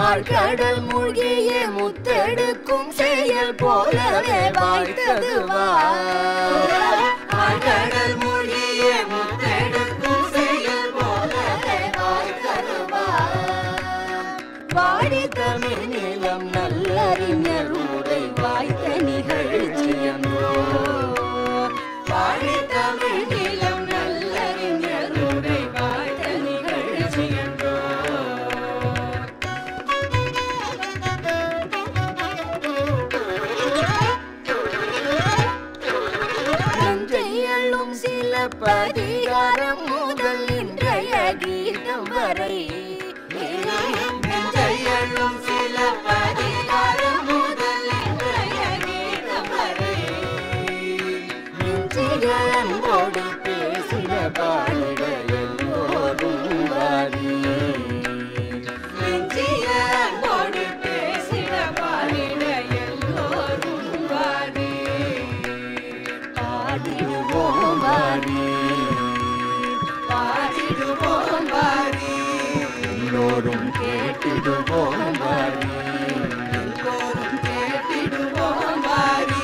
ஆழ்கடல் மூழ்கிய முத்தெடுக்கும் செயல் போலவே வாய்த்தது ஆழ்கடல் மூழ்கிய முத்தெடுக்கும் செயல் போலவே வாய்த்தது வாடி தமிழ் நிலம் நல்லறிஞர் உரை வாய்த்த நிகழ்ச்சியன்றோ வாடி தமிழ் நிலம் நல்லறிஞர் உரை வாய்த்த நிகழ்ச்சியன்றோ நஞ்சையள்ளும் சில பதிகாரம் முதல் இன்றைய கீதம் வரை நஞ்சையள்ளும் சில பதிகாரம் முதல் இன்றைய கீதம் வரை நெஞ்சிகளோடு பேசின பாடிட எல்லோரும் வாரி நெஞ்சிகளோடு பேசின பாடிட எல்லோரும் வாரி பாடிடுவோம் வாரி பாடிடுவோம் வாரி எல்லோரும் கேட்டிடுவோம் வாரி எல்லோரும் கேட்டிடுவோம் வாரி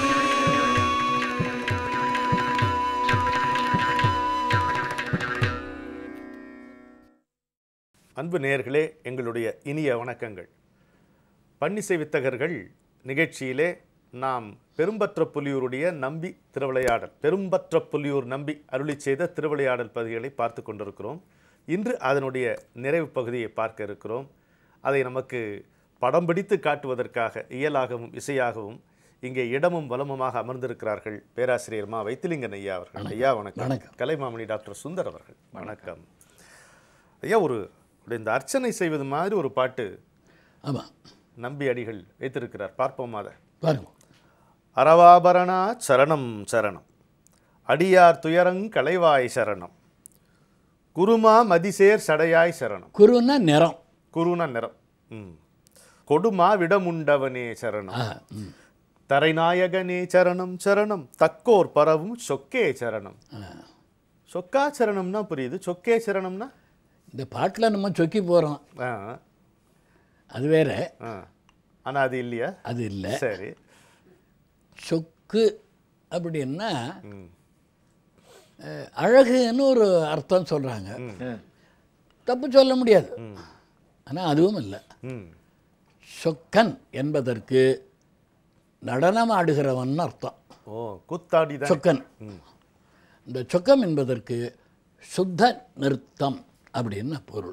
அன்பு நேயர்களே எங்களுடைய இனிய வணக்கங்கள் பன்னிசை வித்தகர்கள் நிகழ்ச்சியிலே நாம் பெரும்பற்ற புலியூருடைய நம்பி திருவிளையாடல் பெரும்பற்ற புலியூர் நம்பி அருளி செய்த திருவிளையாடல் பகுதிகளை பார்த்து கொண்டிருக்கிறோம் இன்று அதனுடைய நிறைவு பகுதியை பார்க்க இருக்கிறோம் அதை நமக்கு படம் பிடித்து காட்டுவதற்காக இயலாகவும் இசையாகவும் இங்கே இடமும் வலமுமாக அமர்ந்திருக்கிறார்கள் பேராசிரியர் மா வைத்திலிங்கன் ஐயா அவர்கள் ஐயா வணக்கம் வணக்கம். கலைமாமணி டாக்டர் சுந்தர் அவர்கள் வணக்கம் ஐயா ஒரு ஒரு இந்த அர்ச்சனை செய்வது மாதிரி ஒரு பாட்டு ஆமாம் நம்பி அடிகள் வைத்திருக்கிறார் பார்ப்போம் அதை பாருங்க அரவாபரணா சரணம் சரணம் அடியார் துயரங் களைவாய் சரணம் குருமா மதிசேர் சடையாய் சரணம் குருன்னா நிறம் குருனா நிறம் ம் கொடுமா விடமுண்டவனே சரணம் ஆ ம் தரைநாயகனே சரணம் சரணம் தக்கோர் பரவும் சொக்கே சரணம் ஆ. சொக்கா சரணம்னா புரியுது சொக்கே சரணம்னா இந்த பாட்டில் நம்ம சொக்கி போகிறோம் ஆ அது வேற ஆ ஆனால் அது இல்லையா அது இல்லை சரி சொக்கு அப்படின்னா ம் அஹ், அழகுன்னு ஒரு அர்த்தம் சொல்கிறாங்க தப்பு சொல்ல முடியாது ஆனால் அதுவும் இல்லை ம் சொக்கன் என்பதற்கு நடனம் ஆடுகிறவன் அர்த்தம் ஓ குத்தாடி தான் சொக்கன் இந்த சொக்கம் என்பதற்கு சுத்த நிறுத்தம் அப்படின்னு பொருள்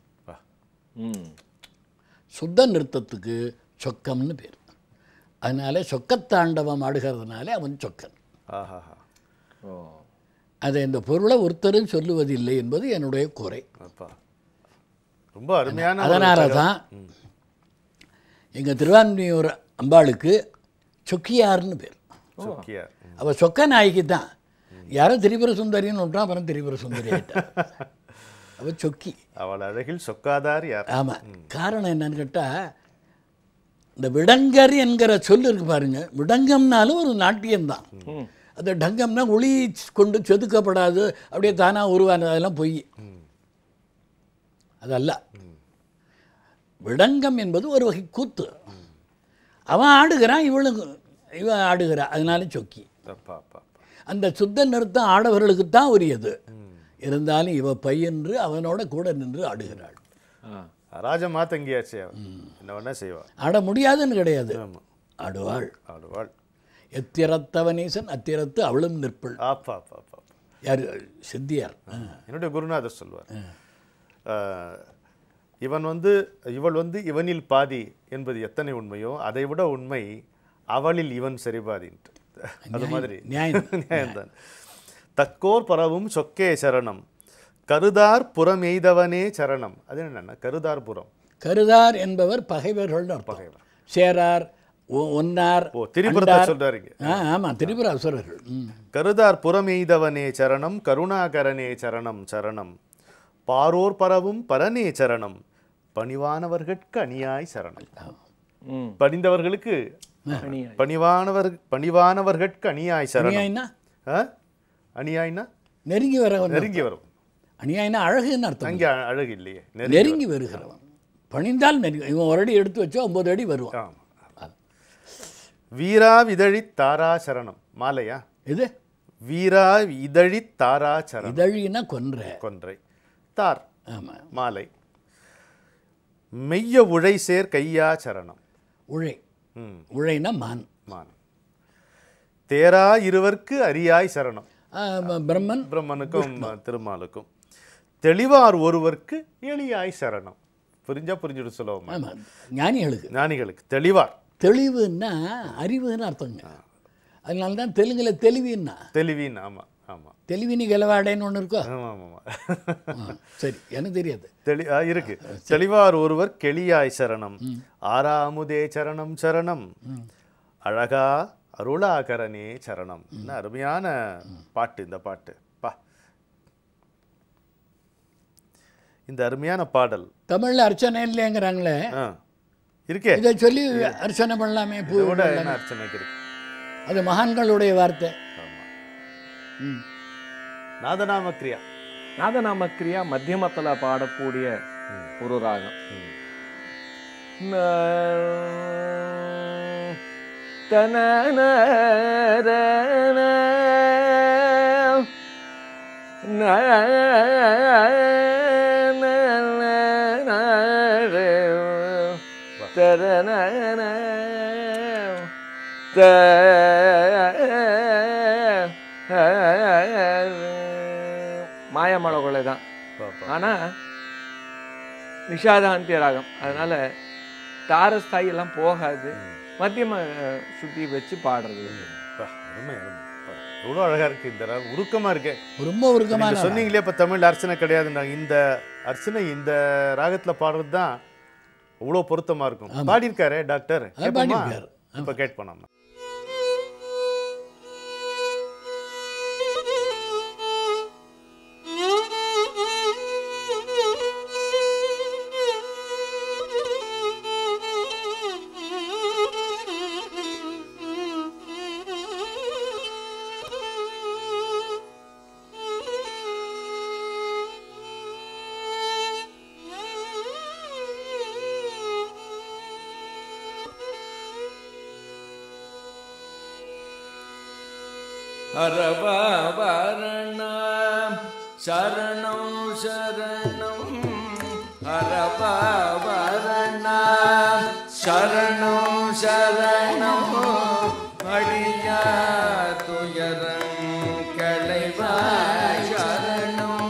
சுத்த நிறுத்தத்துக்கு சொக்கம்னு பேர் அதனால சொக்கத்தாண்டவம் ஆடுகிறதுனால அவன் சொக்கன் ஆஹாஹா அதை இந்த பொருளை ஒருத்தரும் சொல்லுவதில்லை என்பது என்னுடைய குறை அப்பா ரொம்ப அருமையான ஒரு அதனால தான் எங்கள் திருவான்மியூர் அம்பாளுக்கு சொக்கியார்னு பேர் சொக்கியார் ம். அவள் சொக்க நாய்க்கு தான் யாரோ திரிபுர சுந்தரின்னு விட்டான் அப்புறம் திரிபுர சுந்தரி ஆயிட்டா அவள் சொக்கி அவள் அழகில் சொக்காதார் யார் ஆமாம் காரணம் என்னன்னு கேட்டால் இந்த விடங்கர் என்கிற சொல் இருக்கு பாருங்க விடங்கம்னாலும் ஒரு நாட்டியம்தான் அந்த டங்கம்னா ஒளி கொண்டு செதுக்கப்படாது அப்படியே தானாக உருவானது அதெல்லாம் பொய் அதல்ல விடங்கம் என்பது ஒரு வகை கூத்து அவன் ஆடுகிறான் இவளுக்கு இவன் ஆடுகிறா அதனால சொக்கி அப்பா அப்பா அப்பா. அந்த சுத்த நிறுத்தம் ஆடவர்களுக்கு தான் உரியது இருந்தாலும் இவ பையன்று அவனோட கூட நின்று ஆடுகிறாள் ராஜ மாத்தங்கியாச்சே அவள் என்ன வேணா செய்வாள் ஆட முடியாதுன்னு கிடையாது ஆமா ஆடுவாள் ஆடுவாள் எத்திரத்தவனீசன் அத்திரத்து அவளும் நிற்பள் ஆப்பா அப்பா அப்பா அப்பா. யார் சித்தியார் ஆ. என்னுடைய குருநாதர் சொல்வார் ஆஹ், இவன் வந்து இவள் வந்து இவனில் பாதி என்பது எத்தனை உண்மையோ அதை விட உண்மை அவளில் இவன் சரிபாதின்ட்டு அது மாதிரி நியாயம் நியாயம்தான் தக்கோர் பரவும் சொக்கே சரணம் கருதார் புறமெய்தவனே சரணம் அது என்னன்னா கருதார் புறம் கருதார் என்பவர் பகைவர்கள் அர்த்தம் சேரார் ஒ- ஒன்னார் ஓ திரிபுரத்தை அண்டார். சொல்றாருங்க ஆ ஆமாம் திரிபுர அசுரர்கள் ம். கருதார் புறமெய்தவனே சரணம் கருணாகரனே சரணம் சரணம் பாரோர் பரவும் பரனே சரணம் பணிவானவர்கட்கு அணியாய் சரணம் பணிந்தவர்களுக்கு பணிவானவர் பணிவானவர்கட்கு அணியாய் சரணம் அநியாயம்னா ஆ? அணியாய்னா நெருங்கி வரவன் நெருங்கி வரும் அநியாயம்னா அழகுன்னு அர்த்தம் அங்கே அழகு இல்லையே நெருங்கி நெருங்கி வருகிறவன் பணிந்தால் நெருங்க இவன் ஒரு அடி எடுத்து வச்சா ஒம்பது அடி வருவான் ஆமா வீரா விதழி தாரா சரணம் மாலையா இது வீரா இதழி தாரா சரணம் இதழினா கொன்ற கொன்றை தார் ஆமாம் மாலை மெய்ய உழை சேர் கையா சரணம் உழை ம் உழைனா மான் மான் தேரா இருவர்க்கு அரியாய் சரணம் ஆ, ப- பிரம்மன் பிரம்மனுக்கும் திருமாலுக்கும் தெளிவார் ஒருவர்க்கு எளியாய் சரணம் புரிஞ்சா புரிஞ்சுட்டு சொல்லுவோம் ஆமாம் ஞானிகளுக்கு ஞானிகளுக்கு தெளிவார் தெளிவுன்னா அறிவுன்னு அர்த்தங்க அதனால தான் தெலுங்கில் தெளிவின்னா தெளிவின் ஆமா ஆமா தெளிவினி கெலவாடைன்னு ஒன்று இருக்கோ ஆமா ஆமா ஆ, சரி எனக்கு தெரியாது தெளி ஆ, இருக்கு தெளிவார் ஒருவர் கெளியாய் சரணம் ஆறாமுதே சரணம் சரணம் அழகா அருளாகரனே சரணம் என்ன அருமையான பாட்டு இந்த பாட்டு பா இந்த அருமையான பாடல் தமிழில் அர்ச்சனை இல்லைங்கிறாங்களே ஆ இருக்கே இதை சொல்லி அர்ச்சனை பண்ணலாமே பூ இதை விட என்ன அர்ச்சனைக்கு இருக்கு அது மகான்களுடைய வார்த்தை ஆமா ம். நாதநாம கிரியா நாதநாம கிரியா மத்தியமத்தில் பாடக்கூடிய ஒரு ராகம் ம். மாயமழை தான் பா, பா. ஆனால் நிஷாதாந்திய ராகம் அதனால தாரஸ்தாயி எல்லாம் போகாது மத்தியம அஹ், சுத்தி வச்சு பாடுறது பா, அருமை அருமை பா, எவ்வளவு அழகா இருக்கு இந்த ராகம் உருக்கமா இருக்கே ரொம்ப உருக்கமான நீங்க சொன்னீங்களே இப்ப தமிழ் அர்ச்சனை கிடையாதுன்றாங்க இந்த அர்ச்சனை இந்த ராகத்துல பாடுறது தான் அவ்வளோ பொருத்தமா இருக்கும் பாடியிருக்காரே டாக்டர் கேட்போமா? பாடியிருக்காரு. இப்ப கேட்போம் நம்ம ஹரபாபரணம் சரணம் சரணம் ஹரபாபரணம் சரணம் சரணம் அடியா துயரம் களைவாய் சரணம்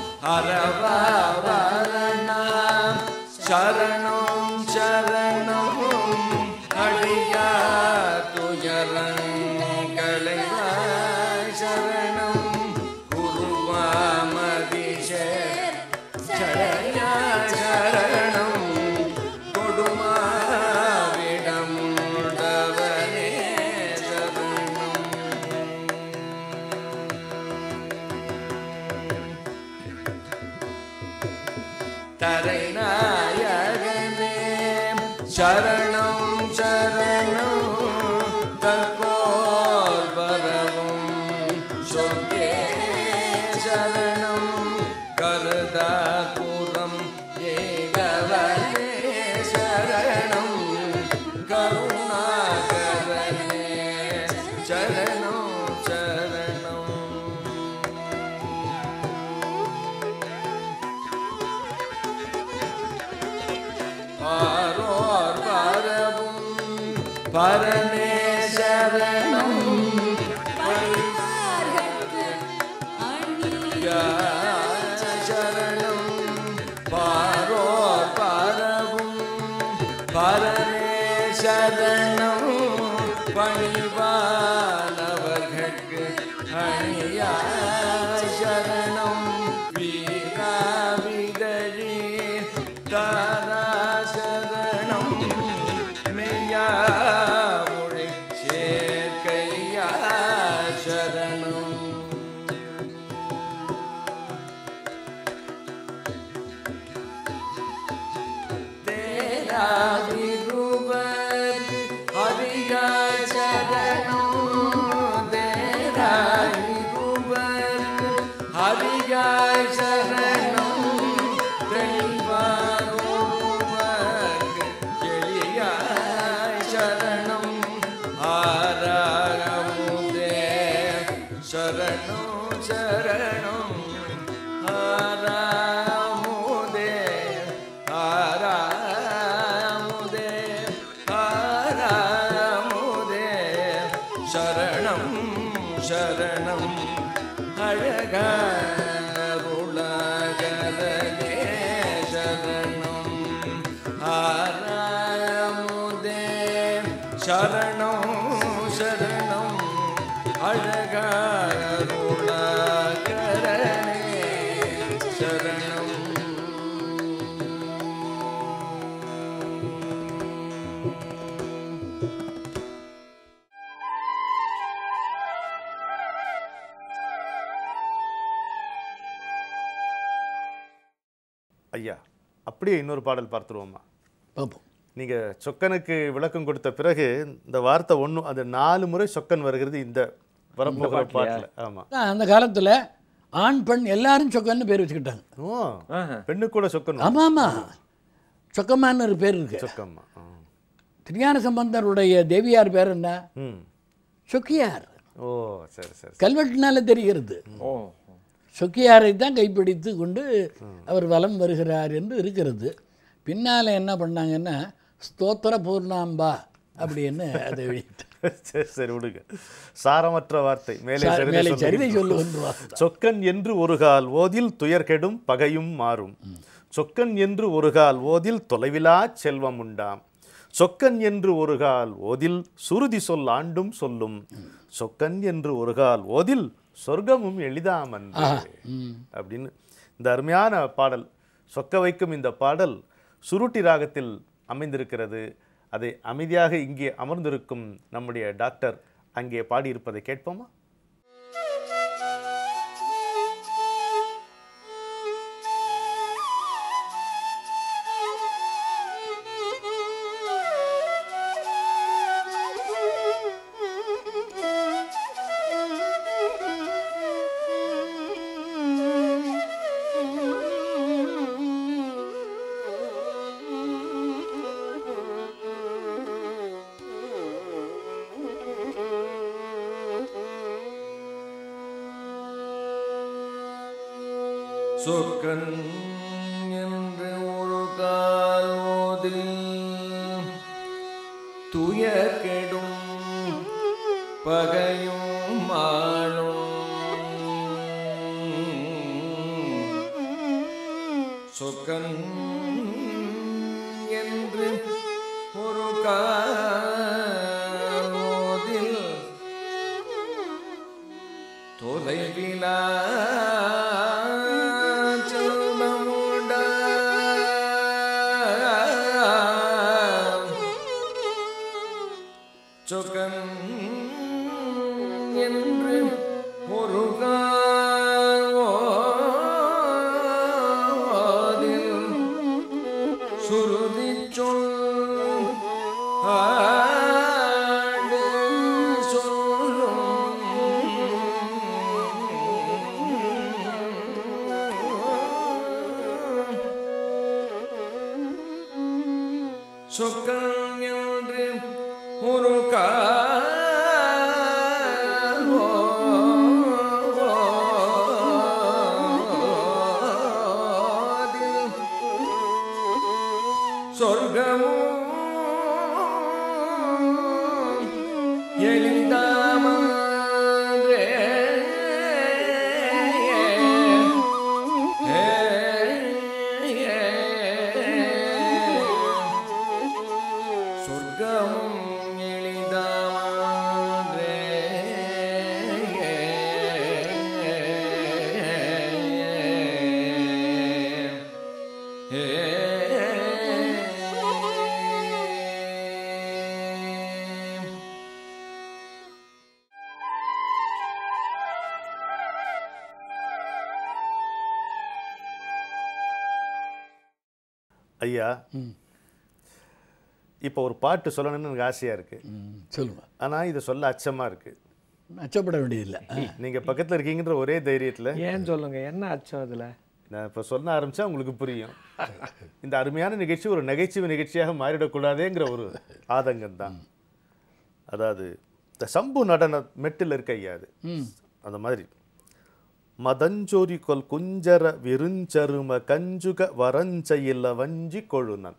ஹரபாபரணம் சரணம் சரணம் அடியா துயரம் களைவாய் சரணம் குருவாமதிஷேர் சரணா சரணம் கொடுமாவிடமுண்டவனே சரணம் தரைநாயகனே சரணம் சரணம் தற்கோல் பரவும் சொந்தே சரணம் கருதாபுரம் ஏகவனே சரணம் கருணாகரனே சரணம் சரணம் பாரோர் பரவும் பரமே சரணம் சரணம் பாரோர் பரவும் பரமே சரணம் பணிவானவர்கட்கு அணியா சரணம் வீரா விதழி தாரா சரணம் மெய்யா மொழி சேர்க்கையா சரணம் தேராதிருவர் ஹரியாய் சரணம் தேராதிருவர் ஹரியாய் சரணம் தெளிவார் ஒருவர் சரணம் அழகருளகரலே சரணம் ஆராமுதே சரணம் சரணம் அழகருளகரலே சரணம் ஐயா அப்படியே இன்னொரு பாடல் பார்த்துருவோமா பார்ப்போம் நீங்க சொக்கனுக்கு விளக்கம் கொடுத்த பிறகு இந்த வார்த்தை ஒண்ணும் அது நாலு முறை சொக்கன் வருகிறது இந்த வரப்போகிற பாட்டுல ஆமா ஆனா, அந்த காலத்தில் ஆண் பெண் எல்லாரும் சொக்கன்னு பேர் வச்சுக்கிட்டாங்க ஓ ஆஹா. பெண்ணு கூட சொக்கன் ஆமாம் ஆமாம் சொக்கமான்னு ஒரு பேர் இருக்கு சொக்கம்மா ஆ. திருஞான சம்பந்தருடைய தேவியார் பேர் என்ன ம் சொக்கியார் ஓ சரி சரி கல்வெட்டுனால தெரிகிறது ஓ சொக்கியாரை தான் கைப்பிடித்து கொண்டு அவர் வலம் வருகிறார் என்று இருக்கிறது பின்னால் என்ன பண்ணாங்கன்னா ஸ்தோத்திர பூர்ணாம்பா அப்படின்னு அதை வெளியிட்டு சரி சரி விடுங்க சாரமற்ற வார்த்தை மேலே சா- சரிதை மேலே சொல்லுங்க. சரிதை சொல்லுகின்றார் சொக்கன் என்று ஒரு கால் ஓதில் துயர்கெடும் பகையும் மாறும் சொக்கன் என்று ஒரு கால் ஓதில் தொலைவிலா செல்வம் உண்டாம் சொக்கன் என்று ஒரு கால் ஓதில் சுருதி சொல் ஆண்டும் சொல்லும் சொக்கன் என்று ஒரு கால் ஓதில் சொர்க்கமும் எளிதாமன்று அப்படின்னு இந்த அருமையான பாடல் சொக்க வைக்கும் இந்த பாடல் சுருட்டி ராகத்தில் அமைந்திருக்கிறது அதை அமைதியாக இங்கே அமர்ந்திருக்கும் நம்முடைய டாக்டர் அங்கே பாடியிருப்பதை கேட்போமா சொக்கன் என்று ஒரு கால் ஓதில் துயர் கெடும் பகையும் மாளும் சொக்கன் என்று ஒரு கால் ஓதில் தொலைவிலா செல்வமுண்டா. சொக்கன் என்று ஒரு கால் ஓதில் சுருதி சொல் ஆடு சொல்லும் சொக்கன் என்று ஒரு காதில் சொர்க்கமும் எளிதாமன்றே சொர்க்கமும் எளிதாமன்றே ஐயா இப்போ ஒரு பாட்டு சொல்லணும்னு எனக்கு ஆசையாக இருக்குது ம், சொல்லுங்க ஆனால் இதை சொல்ல அச்சமாக இருக்குது அச்சப்பட வேண்டியதில்லை நீங்கள் பக்கத்தில் இருக்கீங்கன்ற ஒரே தைரியத்தில் ஏன் சொல்லுங்க என்ன அச்சம் அதுல நான் இப்போ சொல்ல ஆரம்பித்தா உங்களுக்கு புரியும் இந்த அருமையான நிகழ்ச்சி ஒரு நகைச்சுவை நிகழ்ச்சியாக மாறிடக்கூடாதேங்கிற ஒரு ஆதங்கம் தான் அதாவது இந்த சம்பு நடன மெட்டில் இருக்க ஐயா அது அந்த மாதிரி மதஞ்சொரி கொல் குஞ்சர விருஞ்சரும கஞ்சுக வரஞ்சையில வஞ்சி கொழுனன்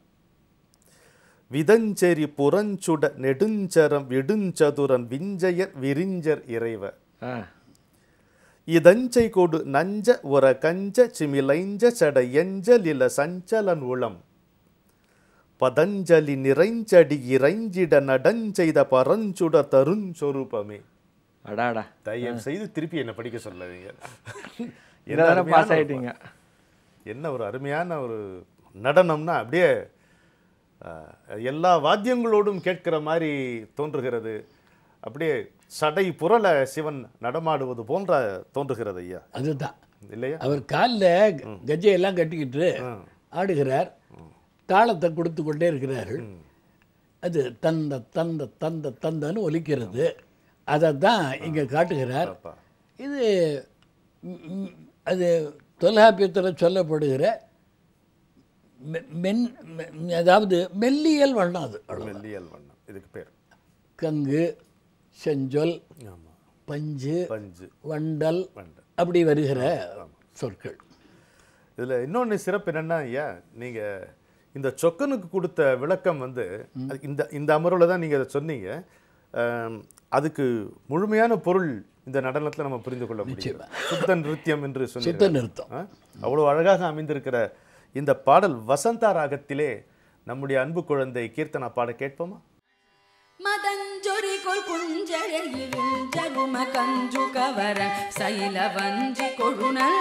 விதஞ்செறி புறஞ்சுட நெடுஞ்சரம் விடுஞ்சதுரன் விஞ்சையர் விரிஞ்சர் இறைவ ஆ ఇదంచై కోడు నంజ ఒర కంజ చిమిలైంజ చడ ఎంజలిల సంచలన్ ఉళం பதஞ்சலி நிறைஞ்சடி இறைஞ்சிட நடஞ்செய்த பரஞ்சுட தருஞ்சொரூபமே அடாடா தயவு செய்து திருப்பி என்ன படிக்க சொல்லாதீங்க என்ன என்ன அருமையான பாஸ் ஒரு ஆயிட்டீங்க என்ன ஒரு அருமையான ஒரு நடனம்னா அப்படியே அஹ், எல்லா வாத்தியங்களோடும் கேட்கிற மாதிரி தோன்றுகிறது அப்படியே சடை புரள சிவன் நடமாடுவது போன்ற தோன்றுகிறது ஐயா அதுதான் இல்லையா அவர் காலில் கஜையெல்லாம் கட்டிக்கிட்டு ஆடுகிறார் தாளத்தை கொடுத்து கொண்டே இருக்கிறார்கள் அது தந்த தந்த தந்த தந்தன்னு ஒலிக்கிறது அதை தான் இங்கே காட்டுகிறார் அப்பா. இது ம், ம், அது தொல்காப்பியத்தில் சொல்லப்படுகிற மெ- மென் மெ- அதாவது மெல்லியல் வண்ணம் அது அவ்வளவுதான். மெல்லியல் வண்ணம் இதுக்கு பேர் கங்கு செஞ்சொல் ஆமா பஞ்சு பஞ்சு வண்டல் வண்டல். அப்படி வருகிற சொற்கள் இதுல இன்னொன்னு சிறப்பு என்னன்னா ஐயா நீங்க இந்த சொக்கனுக்கு கொடுத்த விளக்கம் வந்து அது இந்த இந்த அமர்வில் தான் நீங்க அதை சொன்னீங்க ஆம், அதுக்கு முழுமையான பொருள் இந்த நடனத்துல நம்ம புரிந்து கொள்ள முடியும் சுத்த நிருத்தியம் என்று சுத்த சொன்னீங்க நிறுத்தம் ஆ? அவ்வளவு அழகாக அமைந்திருக்கிற இந்த பாடல் வசந்தா ராகத்திலே நம்முடைய அன்பு குழந்தை கீர்த்தனா பாட கேட்போமா மதஞ்சொரிகொள் குஞ்சரையில் ஜரும கஞ்சு கவர சைல வஞ்சி கொழுனல்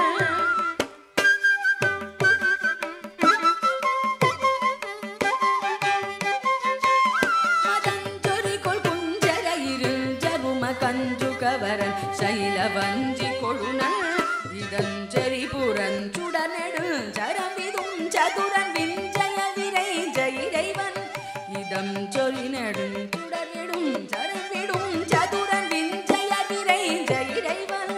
மதஞ்சொரிகொள் குஞ்சரையில் ஜரும கஞ்சு கவர சைல வஞ்சி கொழுனல் இதஞ்சரி புறஞ்சுடனெடு ஜரமிதும் சதுரன் விஞ்சய விரை ஜெயிரைவன் இதம் சொறி நெடும் சுடரிடும் சரவிடும் சதுரன் விஞ்சய விரை ஜெயிரைவன்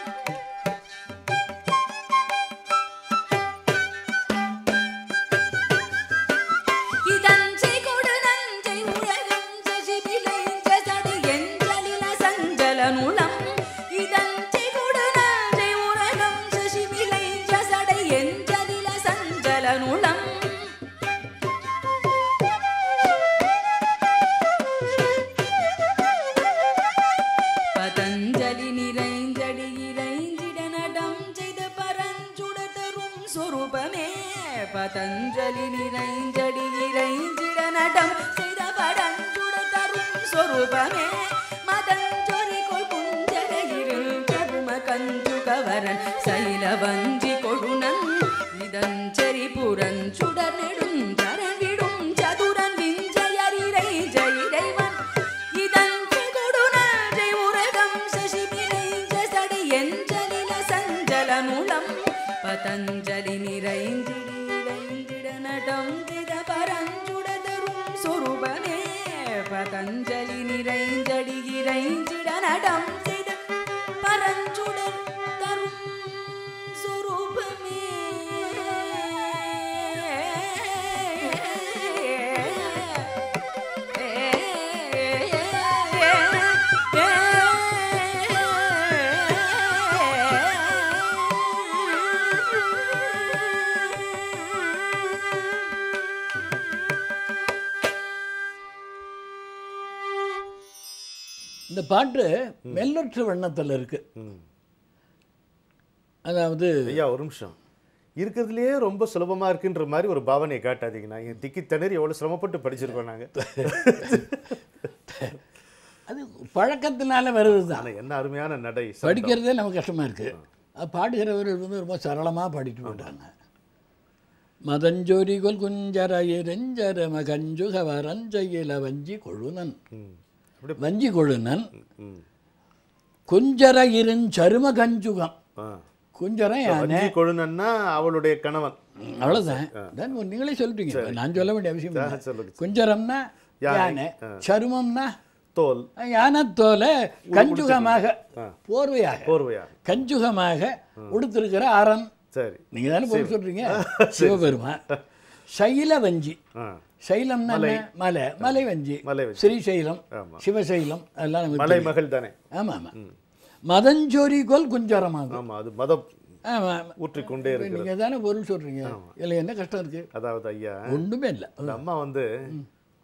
இதஞ்சை கொடு நஞ்சை உலகம் சசிபிலை ஜசடு எஞ்சலில சஞ்சல நுளம் இதஞ்சை கொடு நஞ்சை உலகம் சசிபிலை ஜசடை எஞ்சலில சஞ்சல நுளம் பதஞ்சலி நிறைஞ்சடி இறைஞ்சிட நடம் செய்த பரஞ்சுட தரும் சொரூபமே பதஞ்சலி நிறைஞ்சடி இறைஞ்சிட நடம் செய்த பரஞ்சுட தரும் சொரூபமே மதஞ்சொரி கொள் குஞ்சரையில் கரும கஞ்சு கவரன் சைல வஞ்சி கொழுனன் இதஞ்சரி புறஞ்சுடர் நெடும் சரவிடும் சதுரன் விஞ்சயரிரை ஜெயிரைவன் இதன் கொடுநன்றி உரகம் சசிபினை ஜசடை எஞ்சலில சஞ்சல நுளம் பதஞ்சலி நிறைந்திடி இறைந்திட நடம் திட பரஞ்சுடதரும் சொரூபமே பதஞ்சலி நிறைந்தடி இறைஞ்சிட நடம் திட பரஞ்சுடர் தரும் சொரூபமே இந்த பாட்டு மெல்லற்ற வண்ணத்தில் இருக்கு அதாவது ஐயா ஒரு நிமிஷம் இருக்கிறதுலயே ரொம்ப சுலபமா இருக்குன்ற மாதிரி ஒரு பாவனையை காட்டாதீங்கண்ணா என் திக்கி திணறி எவ்வளவு சிரமப்பட்டு படிச்சிருக்கோம் நாங்க அது பழக்கத்தினால வருவது தான் ஆனா என்ன அருமையான நடை சந்தம். படிக்கிறதே நமக்கு கஷ்டமாக இருக்குது அது பாடுகிறவர்கள் வந்து ரொம்ப சரளமாக பாடிட்டு போயிட்டாங்க மதஞ்சொரிகொல் குஞ்சர எரிஞ்சர மகஞ்சு கவரஞ்சையில வஞ்சி கொழுனன் ம். அப்படி வஞ்சி கொழுனன் ம். குஞ்சர இருஞ்சரும கஞ்சுகம் ஆ. குஞ்சரம் யானை வஞ்சி கொழுனன்னா அவளுடைய கணவன் அவ்வளோதான் தான் நீங்களே சொல்லிட்டீங்க நான் சொல்ல வேண்டிய அவசியம் இல்லை. சொல்லுங்க குஞ்சரம்னா யானை சருமம்னா தோல் யானத்தோல கஞ்சுகமாக போர்வையாக போர்வையா கஞ்சுகமாக உடுத்திருக்கிற அரண் சரி நீங்க தானே பொருள் சொல்றீங்க சிவபெருமான் சைல வஞ்சி ஆ சைலம்னா என்ன மலை மலை வஞ்சி மலை வஞ்சி. ஸ்ரீசைலம் ஆமா. சிவசைலம் அதெல்லாம் நமக்கு மலை தெரியும். மகள் தானே ஆமா ஆமா மதஞ்சோரி கோல் குஞ்சரமாகும் ஆமா அது மதம் ஆமா ஊற்றிக் கொண்டே இருக்கு நீங்க தானே பொருள் சொல்றீங்க இதுல என்ன கஷ்டம் இருக்கு அதாவது ஐயா ஒண்ணுமே இல்லை அந்த அம்மா வந்து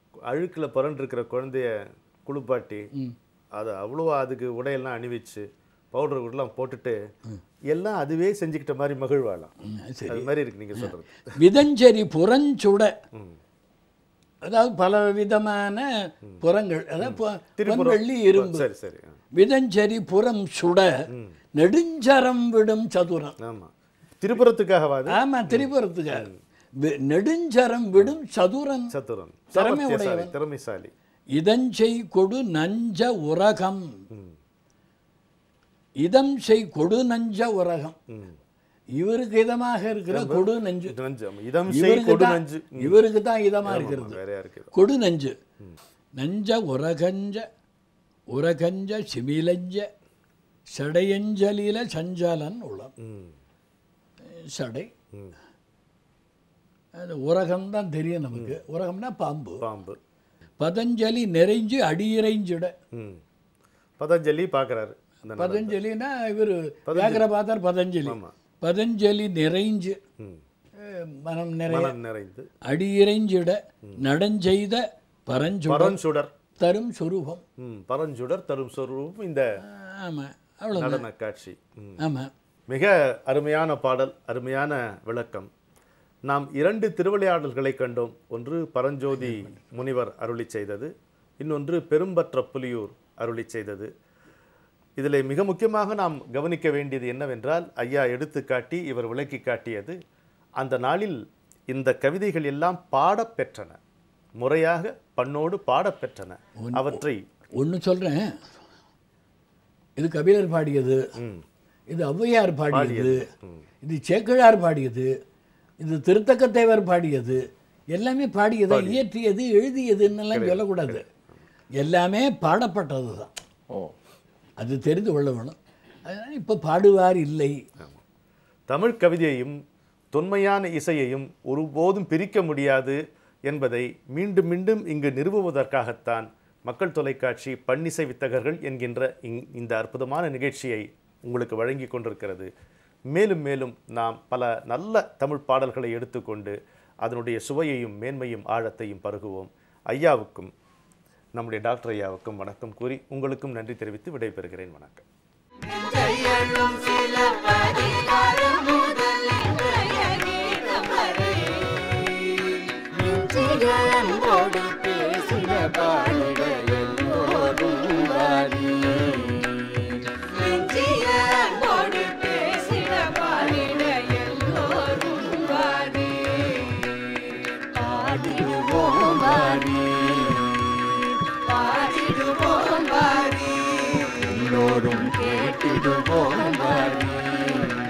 அழுக்குல புரண்டு இருக்கிற குழந்தைய குளிப்பாட்டி அது அவ்வளோ அதுக்கு உடையெல்லாம் அணிவிச்சு பவுடர் எல்லாம் போட்டுட்டு எல்லாம் அதுவே செஞ்சுக்கிட்ட மாதிரி மகிழ்வாளாம் சரி அது மாதிரி இருக்கு நீங்க சொல்றது விதஞ்சரி புறஞ்சுட அதாவது பல விதமான புறங்கள் அதாவது பொ- திரிபுரம். பொன்வெள்ளி இரும்பு சரி சரி ஆ. விதஞ்சரி புறம் சுட நெடுஞ்சரம் விடும் சதுரம் ஆமா திரிபுரத்துக்காகவா அது ஆமா திரிபுரத்துக்கு வி- நெடுஞ்சரம் விடும் சதுரன் சத்துரன் திறமை சாமர்த்தியசாலி உடையவன். திறமைசாலி இதஞ்செய் கொடு நஞ்ச உரகம் இதம் செய் கொடு நஞ்ச உரகம் இவருக்கு இதமாக இருக்கிற கொடு நஞ்சு இது நஞ்சு ஆமா. இதம் செய் இவருக்கு கொடு தான் நஞ்சு ம். இவருக்கு தான் இதமா ஆமா, இருக்கிறது வேற யாருக்கு இது? கொடு நஞ்சு நஞ்ச உரகஞ்ச உரகஞ்ச சிமிலஞ்ச சடையஞ்சலில சஞ்சலன் உளம் ம். சடை அது உரகம் தான் தெரியும் நமக்கு உரகம்னா பாம்பு பாம்பு பதஞ்சலி நிறைஞ்சு அடியிறைஞ்சிட ம் பதஞ்சலி பார்க்கறாரு அந்த நட- பதஞ்சலினா இவர் வியாகரபாதர் பதஞ்சலி ஆமா. பதஞ்சலி நிறைஞ்சு ம். அஹ், மனம் நிறைய மனம் நிறைந்து அடியிறைஞ்சிட நடஞ்செய்த பரஞ்சு பரஞ்சுடர் தரும் சுரூபம் ம் பரஞ்சுடர் தரும் சொரூபம் இந்த ஆமாம் அவ்வளோ நடன காட்சி ம். ஆமாம் மிக அருமையான பாடல் அருமையான விளக்கம் நாம் இரண்டு திருவிளையாடல்களை கண்டோம் ஒன்று பரஞ்சோதி முனிவர் அருளி செய்தது இன்னொன்று பெரும்பற்ற புலியூர் அருளி செய்தது இதில் மிக முக்கியமாக நாம் கவனிக்க வேண்டியது என்னவென்றால் ஐயா எடுத்து காட்டி இவர் விளக்கி காட்டியது அந்த நாளில் இந்த கவிதைகள் எல்லாம் பாடப்பெற்றன முறையாக பண்ணோடு பாடப்பெற்றன அவற்றை ஒன்று சொல்கிறேன் இது கபிலர் பாடியது ம், இது ஔவையார் பாடியது இது சேக்கிழார் பாடியது இது திருத்தக்கத்தேவர் பாடியது எல்லாமே பாடியது இயற்றியது எழுதியதுன்னெல்லாம் சொல்லக்கூடாது எல்லாமே பாடப்பட்டது தான் ஓ அது தெரிந்து கொள்ள வேணும் அதனால் இப்போ பாடுவார் இல்லை தமிழ் கவிதையையும் தொன்மையான இசையையும் ஒருபோதும் பிரிக்க முடியாது என்பதை மீண்டும் மீண்டும் இங்கு நிறுவுவதற்காகத்தான் மக்கள் தொலைக்காட்சி பன்னிசை வித்தகர்கள் என்கின்ற இங்- இந்த அற்புதமான நிகழ்ச்சியை உங்களுக்கு வழங்கி கொண்டிருக்கிறது மேலும் மேலும் நாம் பல நல்ல தமிழ் பாடல்களை எடுத்துக்கொண்டு அதனுடைய சுவையையும் மேன்மையும் ஆழத்தையும் பருகுவோம் ஐயாவுக்கும் நம்முடைய டாக்டர் ஐயாவுக்கும் வணக்கம் கூறி உங்களுக்கும் நன்றி தெரிவித்து விடைபெறுகிறேன் வணக்கம் கையெழும் சில பதிகாரம் முதல் இன்றைய கீதம் வரை நெஞ்சில் அன்போடு பேசின பாடிட எல்லோரும் வாரி நெஞ்சில் அன்போடு பேசின பாடிட எல்லோரும் வாரி பாடிடுவோம் வாரி பாடிடுவோம் வாரி எல்லோரும் கேட்டிடுவோம் வாரி